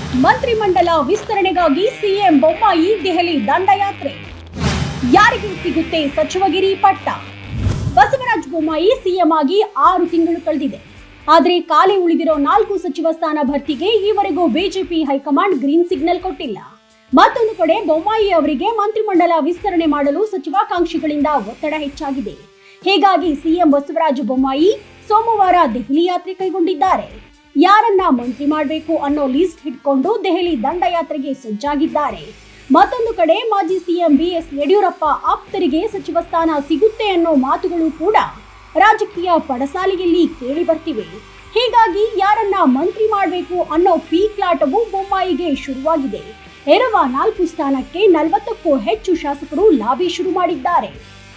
ಮಂತ್ರಿಮಂಡಲ ವಿಸ್ತರಣೆಗಾಗಿ ಸಿಎಂ ಬೊಮ್ಮಾಯಿ ದೆಹಲಿ ದಂಡಯಾತ್ರೆ ಯಾರಿಗೆ ಸಿಗುತ್ತೆ ಸಚಿವಗಿರಿ ಪಟ್ಟ ಬಸವರಾಜ ಬೊಮ್ಮಾಯಿ ಸಿಎಂ ಆಗಿ ಆರು ತಿಂಗಳು ಕಳೆದಿದೆ ಆದರೆ ಖಾಲಿ ಉಳಿದಿರೋ ನಾಲ್ಕು ಸಚಿವ ಸ್ಥಾನ ಭರ್ತಿಗೆ ಈವರೆಗೂ ಬಿಜೆಪಿ ಹೈಕಮಾಂಡ್ ಗ್ರೀನ್ ಸಿಗ್ನಲ್ ಕೊಟ್ಟಿಲ್ಲ ಮತ್ತೊಂದು ಕಡೆ ಬೊಮ್ಮಾಯಿ ಅವರಿಗೆ ಮಂತ್ರಿಮಂಡಲ ವಿಸ್ತರಣೆ ಮಾಡಲು ಸಚಿವಾಕಾಂಕ್ಷಿಗಳಿಂದ ಒತ್ತಡ ಹೆಚ್ಚಾಗಿದೆ ಹೀಗಾಗಿ ಸಿಎಂ ಬಸವರಾಜ ಬೊಮ್ಮಾಯಿ ಸೋಮವಾರ ದೆಹಲಿ ಯಾತ್ರೆ ಕೈಗೊಂಡಿದ್ದಾರೆ ಯಾರನ್ನ ಮಂತ್ರಿ ಮಾಡಬೇಕು ಅನ್ನೋ ಲಿಸ್ಟ್ ಇಟ್ಕೊಂಡು ದೆಹಲಿ ದಂಡಯಾತ್ರೆಗೆ ಸಜ್ಜಾಗಿದ್ದಾರೆ ಮತ್ತೊಂದು ಕಡೆ ಮಾಜಿ ಸಿಎಂ ಬಿಎಸ್ ಯಡಿಯೂರಪ್ಪ ಆಪ್ತರಿಗೆ ಸಚಿವ ಸ್ಥಾನ ಸಿಗುತ್ತೆ ಅನ್ನೋ ಮಾತುಗಳು ಕೂಡ ರಾಜಕೀಯ ಪಡಸಾಲಿಯಲ್ಲಿ ಕೇಳಿ ಬರ್ತಿವೆ ಹೀಗಾಗಿ ಯಾರನ್ನ ಮಂತ್ರಿ ಮಾಡಬೇಕು ಅನ್ನೋ ಪೀಕ್ಲಾಟವು ಬೊಮ್ಮಾಯಿಗೆ ಶುರುವಾಗಿದೆ ಎರವ ನಾಲ್ಕು ಸ್ಥಾನಕ್ಕೆ ನಲವತ್ತಕ್ಕೂ ಹೆಚ್ಚು ಶಾಸಕರು ಲಾಬಿ ಶುರು ಮಾಡಿದ್ದಾರೆ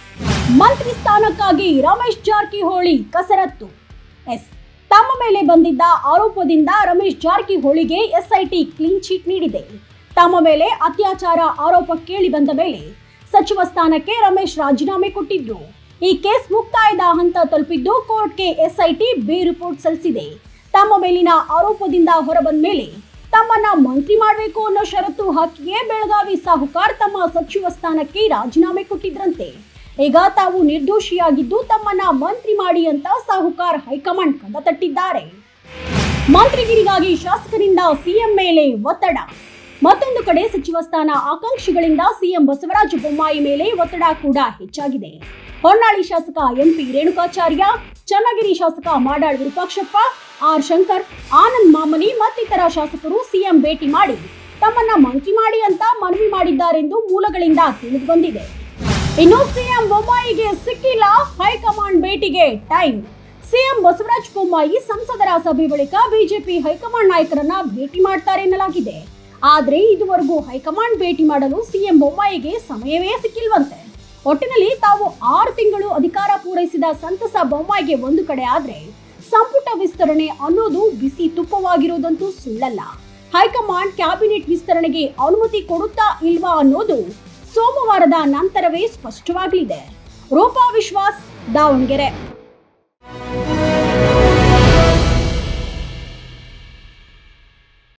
ಮಂತ್ರಿ ಸ್ಥಾನಕ್ಕಾಗಿ ರಮೇಶ್ ಜಾರಕಿಹೊಳಿ ಕಸರತ್ತು ಎಸ್ ತಮ್ಮ ಮೇಲೆ ಬಂದಿದ್ದ ಆರೋಪದಿಂದ ರಮೇಶ್ ಜಾರಕಿಹೊಳಿಗೆ ಎಸ್ಐಟಿ ಕ್ಲೀನ್ ಚೀಟ್ ನೀಡಿದೆ ತಮ್ಮ ಮೇಲೆ ಅತ್ಯಾಚಾರ ಆರೋಪ ಕೇಳಿ ಬಂದ ಮೇಲೆ ಸಚಿವ ಸ್ಥಾನಕ್ಕೆ ರಮೇಶ್ ರಾಜೀನಾಮೆ ಕೊಟ್ಟಿದ್ರು ಈ ಕೇಸ್ ಮುಕ್ತಾಯದ ಹಂತ ತಲುಪಿದ್ದು ಕೋರ್ಟ್ಗೆ ಎಸ್ಐಟಿ ಬಿ ರಿಪೋರ್ಟ್ ಸಲ್ಲಿಸಿದೆ ತಮ್ಮ ಮೇಲಿನ ಆರೋಪದಿಂದ ಹೊರಬಂದ ಮೇಲೆ ತಮ್ಮನ್ನ ಮಂತ್ರಿ ಮಾಡಬೇಕು ಅನ್ನೋ ಷರತ್ತು ಹಾಕಿಯೇ ಬೆಳಗಾವಿ ಸಾಹುಕಾರ್ ತಮ್ಮ ಸಚಿವ ಸ್ಥಾನಕ್ಕೆ ರಾಜೀನಾಮೆ ಕೊಟ್ಟಿದ್ರಂತೆ ಈಗ ತಾವು ನಿರ್ದೋಷಿಯಾಗಿದ್ದು ತಮ್ಮನ್ನ ಮಂತ್ರಿ ಮಾಡಿ ಅಂತ ಸಾಹುಕಾರ್ ಹೈಕಮಾಂಡ್ ಕದ ತಟ್ಟಿದ್ದಾರೆ ಮಂತ್ರಿಗಿರಿಗಾಗಿ ಶಾಸಕರಿಂದ ಸಿಎಂ ಮೇಲೆ ಒತ್ತಡ ಮತ್ತೊಂದು ಕಡೆ ಸಚಿವ ಸ್ಥಾನ ಆಕಾಂಕ್ಷಿಗಳಿಂದ ಸಿಎಂ ಬಸವರಾಜ ಬೊಮ್ಮಾಯಿ ಮೇಲೆ ಒತ್ತಡ ಕೂಡ ಹೆಚ್ಚಾಗಿದೆ ಹೊನ್ನಾಳಿ ಶಾಸಕ ಎಂಪಿ ರೇಣುಕಾಚಾರ್ಯ ಚನ್ನಗಿರಿ ಶಾಸಕ ಮಾಡಾಳ್ ವಿರೂಪಾಕ್ಷಪ್ಪ ಆರ್ ಶಂಕರ್ ಆನಂದ್ ಮಾಮನಿ ಮತ್ತಿತರ ಶಾಸಕರು ಸಿಎಂ ಭೇಟಿ ಮಾಡಿ ತಮ್ಮನ್ನ ಮಂತ್ರಿ ಮಾಡಿ ಅಂತ ಮನವಿ ಮಾಡಿದ್ದಾರೆಂದು ಮೂಲಗಳಿಂದ ತಿಳಿದು ಬಂದಿದೆ ಇನ್ನು ಸಿಎಂ ಬೊಮ್ಮಾಯಿಗೆ ಸಿಕ್ಕಿಲ್ಲ ಹೈಕಮಾಂಡ್ ಭೇಟಿಗೆ ಟೈಮ್ ಸಿಎಂ ಬಸವರಾಜ ಬೊಮ್ಮಾಯಿ ಸಂಸದರ ಸಭೆ ಬಳಿಕ ಬಿಜೆಪಿ ಹೈಕಮಾಂಡ್ ನಾಯಕರನ್ನ ಭೇಟಿ ಮಾಡ್ತಾರೆ ಎನ್ನಲಾಗಿದೆ ಆದ್ರೆ ಇದುವರೆಗೂ ಹೈಕಮಾಂಡ್ ಭೇಟಿ ಮಾಡಲು ಸಿಎಂ ಬೊಮ್ಮಾಯಿಗೆ ಸಮಯವೇ ಸಿಕ್ಕಿಲ್ವಂತೆ ಒಟ್ಟಿನಲ್ಲಿ ತಾವು ಆರು ತಿಂಗಳು ಅಧಿಕಾರ ಪೂರೈಸಿದ ಸಂತಸ ಬೊಮ್ಮಾಯಿಗೆ ಒಂದು ಕಡೆ ಆದ್ರೆ ಸಂಪುಟ ವಿಸ್ತರಣೆ ಅನ್ನೋದು ಬಿಸಿ ತುಪ್ಪವಾಗಿರೋದಂತೂ ಸುಳ್ಳಲ್ಲ ಹೈಕಮಾಂಡ್ ಕ್ಯಾಬಿನೆಟ್ ವಿಸ್ತರಣೆಗೆ ಅನುಮತಿ ಕೊಡುತ್ತಾ ಇಲ್ವಾ ಅನ್ನೋದು ಸೋಮವಾರದ ನಂತರವೇ ಸ್ಪಷ್ಟವಾಗಲಿದೆ ರೂಪಾ ವಿಶ್ವಾಸ್ ದಾವಣಗೆರೆ